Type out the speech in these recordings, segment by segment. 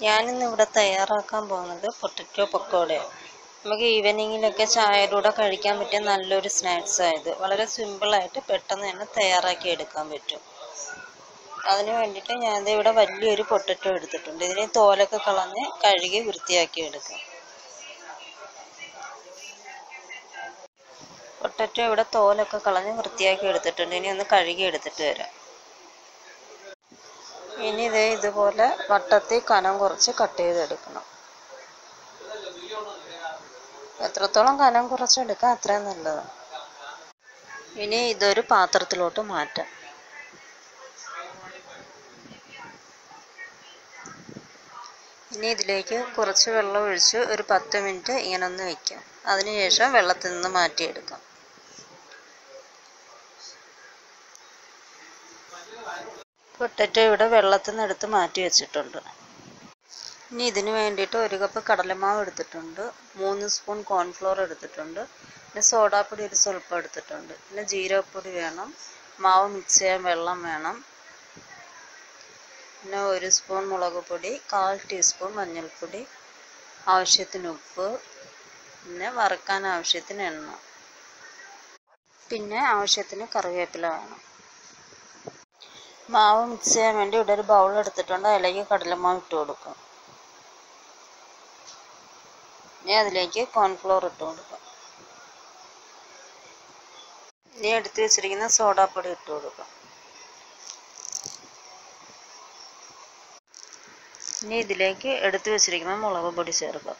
ഞാനിന്ന് ഇവിടെ തയ്യാറാക്കാൻ പോകുന്നത് പൊട്ടറ്റോ പക്കോടയാണ് നമുക്ക് ഈവനിങ്ങിലൊക്കെ ചായയുടെ കൂടെ കഴിക്കാൻ പറ്റിയ നല്ലൊരു സ്നാക്സ് ആയത് വളരെ സിമ്പിളായിട്ട് പെട്ടെന്ന് തന്നെ തയ്യാറാക്കി എടുക്കാൻ പറ്റും അതിന് വേണ്ടിയിട്ട് ഞാൻ ഇവിടെ വലിയൊരു പൊട്ടറ്റോ എടുത്തിട്ടുണ്ട് ഇതിനെ തോലൊക്കെ കളഞ്ഞ് കഴുകി വൃത്തിയാക്കി എടുക്കാം പൊട്ടറ്റോ ഇവിടെ തോലൊക്കെ കളഞ്ഞ് വൃത്തിയാക്കി എടുത്തിട്ടുണ്ട് ഇനി ഒന്ന് കഴുകി എടുത്തിട്ട് വരാം ഇനി ഇതേ ഇതുപോലെ വട്ടത്തിൽ കനം കുറച്ച് കട്ട് ചെയ്തെടുക്കണം എത്രത്തോളം കനം കുറച്ചെടുക്കാം അത്രയും നല്ലത് ഇനി ഇതൊരു പാത്രത്തിലോട്ട് മാറ്റാം ഇനി ഇതിലേക്ക് കുറച്ച് വെള്ളം ഒഴിച്ച് ഒരു പത്ത് മിനിറ്റ് ഇങ്ങനെ ഒന്ന് വെക്കാം അതിനുശേഷം വെള്ളത്തിൽ നിന്ന് മാറ്റിയെടുക്കാം പൊട്ടറ്റോ ഇവിടെ വെള്ളത്തിൽ നിന്ന് എടുത്ത് മാറ്റി വെച്ചിട്ടുണ്ട് ഇനി ഇതിന് വേണ്ടിയിട്ട് ഒരു കപ്പ് കടലമാവ് എടുത്തിട്ടുണ്ട് മൂന്ന് സ്പൂൺ കോൺഫ്ലോർ എടുത്തിട്ടുണ്ട് പിന്നെ സോഡാപ്പൊടി ഒരു സ്വല്പം എടുത്തിട്ടുണ്ട് പിന്നെ ജീരകപ്പൊടി വേണം മാവ് മിക്സ് ചെയ്യാൻ വെള്ളം വേണം പിന്നെ ഒരു സ്പൂൺ മുളക് പൊടി കാൽ ടീസ്പൂൺ മഞ്ഞൾപ്പൊടി ആവശ്യത്തിന് ഉപ്പ് പിന്നെ വറുക്കാൻ ആവശ്യത്തിന് എണ്ണ പിന്നെ ആവശ്യത്തിന് കറിവേപ്പില വേണം മാവ് മിക്സ് ചെയ്യാൻ വേണ്ടി ഇവിടെ ഒരു ബൗൾ എടുത്തിട്ടുണ്ട് അതിലേക്ക് കടലമാവ് ഇട്ട് കൊടുക്കാം ഇനി അതിലേക്ക് കോൺഫ്ലോർ ഇട്ട് കൊടുക്കാം ഇനി എടുത്ത് വെച്ചിരിക്കുന്ന സോഡാപ്പൊടി ഇട്ട് കൊടുക്കാം ഇനി ഇതിലേക്ക് എടുത്തു വെച്ചിരിക്കുന്ന മുളക് പൊടി ചേർക്കാം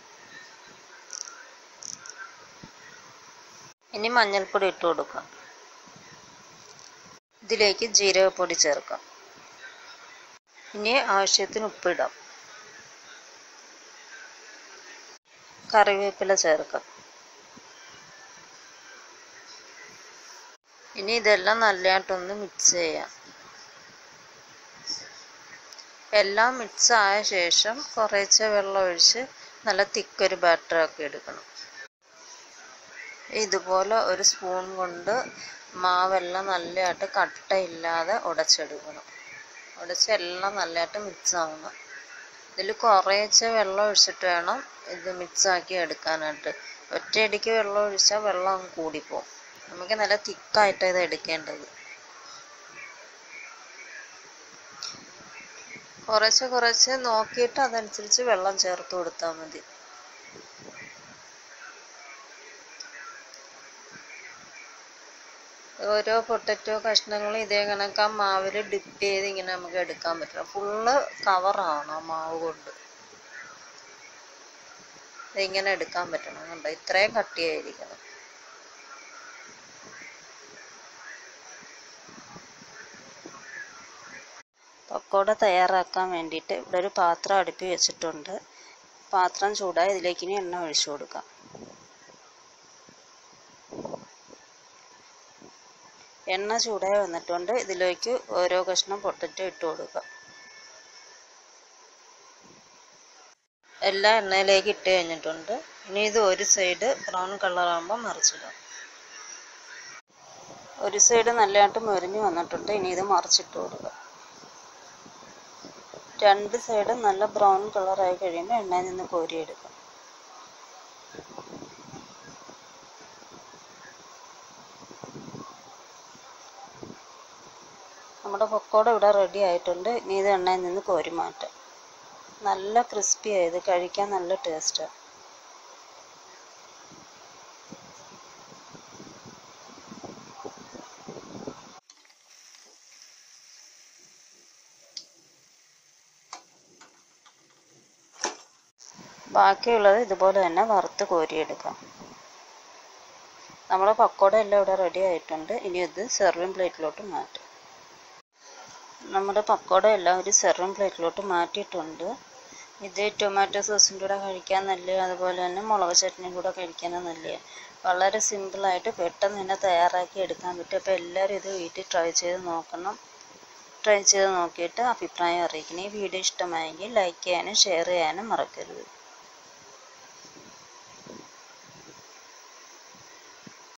ഇനി മഞ്ഞൾപ്പൊടി ഇട്ട് കൊടുക്കാം ഇതിലേക്ക് ജീരകപ്പൊടി ചേർക്കാം ഇനി ആവശ്യത്തിന് ഉപ്പിടാം കറിവേപ്പില ചേർക്കാം ഇനി ഇതെല്ലാം നല്ലതായിട്ടൊന്ന് മിക്സ് ചെയ്യാം എല്ലാം മിക്സ് ആയ ശേഷം കുറേശ്ശെ വെള്ളം ഒഴിച്ച് നല്ല തിക്കൊരു ബാറ്റർ ആക്കി എടുക്കണം ഇതുപോലെ ഒരു സ്പൂൺ കൊണ്ട് മാവെല്ലാം നല്ലതായിട്ട് കട്ടയില്ലാതെ ഉടച്ചെടുക്കണം ഉടച്ച് എല്ലാം നല്ലതായിട്ട് മിക്സ് ആവണം ഇതിൽ കുറേശ്ശെ വെള്ളം ഒഴിച്ചിട്ട് വേണം ഇത് മിക്സ് ആക്കി എടുക്കാനായിട്ട് ഒറ്റയടിക്ക് വെള്ളം ഒഴിച്ചാൽ വെള്ളം അങ്ങ് കൂടിപ്പോവും നമുക്ക് നല്ല തിക്കായിട്ട് ഇത് എടുക്കേണ്ടത് കുറേശ്ശെ കുറേശ്ശെ നോക്കിയിട്ട് അതനുസരിച്ച് വെള്ളം ചേർത്ത് കൊടുത്താൽ മതി ഓരോ പൊട്ടറ്റോ കഷ്ണങ്ങളും ഇതേ കണക്ക് ആ മാവിൽ ഡിപ്പ് ചെയ്ത് ഇങ്ങനെ നമുക്ക് എടുക്കാൻ പറ്റണം ഫുള്ള് കവറാവണം ആ മാവ് കൊണ്ട് ഇതിങ്ങനെ എടുക്കാൻ പറ്റണം കണ്ടോ ഇത്രയും കട്ടിയായിരിക്കണം പക്കോട തയ്യാറാക്കാൻ വേണ്ടിയിട്ട് ഇവിടെ ഒരു പാത്രം അടുപ്പി വെച്ചിട്ടുണ്ട് പാത്രം ചൂടായി ഇതിലേക്ക് ഇനി എണ്ണ ഒഴിച്ചു കൊടുക്കാം എണ്ണ ചൂടായി വന്നിട്ടുണ്ട് ഇതിലേക്ക് ഓരോ കഷ്ണം പൊട്ടറ്റോ ഇട്ട് കൊടുക്കാം എല്ലാം എണ്ണയിലേക്ക് ഇട്ട് കഴിഞ്ഞിട്ടുണ്ട് ഇനി ഇത് ഒരു സൈഡ് ബ്രൗൺ കളറാകുമ്പോൾ മറിച്ചിടാം ഒരു സൈഡ് നല്ലതായിട്ട് മൊരിഞ്ഞ് വന്നിട്ടുണ്ട് ഇനി ഇത് മറിച്ചിട്ട് കൊടുക്കാം രണ്ട് സൈഡും നല്ല ബ്രൗൺ കളറായി കഴിയുമ്പോൾ എണ്ണയിൽ നിന്ന് കോരിയെടുക്കാം നമ്മുടെ പക്കോട ഇവിടെ റെഡി ആയിട്ടുണ്ട് ഇനി ഇത് എണ്ണയിൽ നിന്ന് കോരി മാറ്റാം നല്ല ക്രിസ്പി ആയത് കഴിക്കാൻ നല്ല ടേസ്റ്റാണ് ബാക്കിയുള്ളത് ഇതുപോലെ തന്നെ വറുത്ത് കോരിയെടുക്കാം നമ്മുടെ പക്കോട എല്ലാം ഇവിടെ റെഡി ആയിട്ടുണ്ട് ഇനി ഇത് സെർവിങ് പ്ലേറ്റിലോട്ട് മാറ്റാം നമ്മുടെ പക്കോട എല്ലാം ഒരു സെർവിങ് പ്ലേറ്റിലോട്ട് മാറ്റിയിട്ടുണ്ട് ഇത് ടൊമാറ്റോ സോസിൻ്റെ കൂടെ കഴിക്കാൻ നല്ല അതുപോലെ തന്നെ മുളക് ചട്നിയും കൂടെ കഴിക്കാനും നല്ലതാണ് വളരെ സിമ്പിളായിട്ട് പെട്ടെന്ന് തന്നെ തയ്യാറാക്കി എടുക്കാൻ പറ്റും അപ്പോൾ എല്ലാവരും ഇത് വീട്ടിൽ ട്രൈ ചെയ്ത് നോക്കണം ട്രൈ ചെയ്ത് നോക്കിയിട്ട് അഭിപ്രായം അറിയിക്കണം ഈ വീഡിയോ ഇഷ്ടമായെങ്കിൽ ലൈക്ക് ചെയ്യാനും ഷെയർ ചെയ്യാനും മറക്കരുത്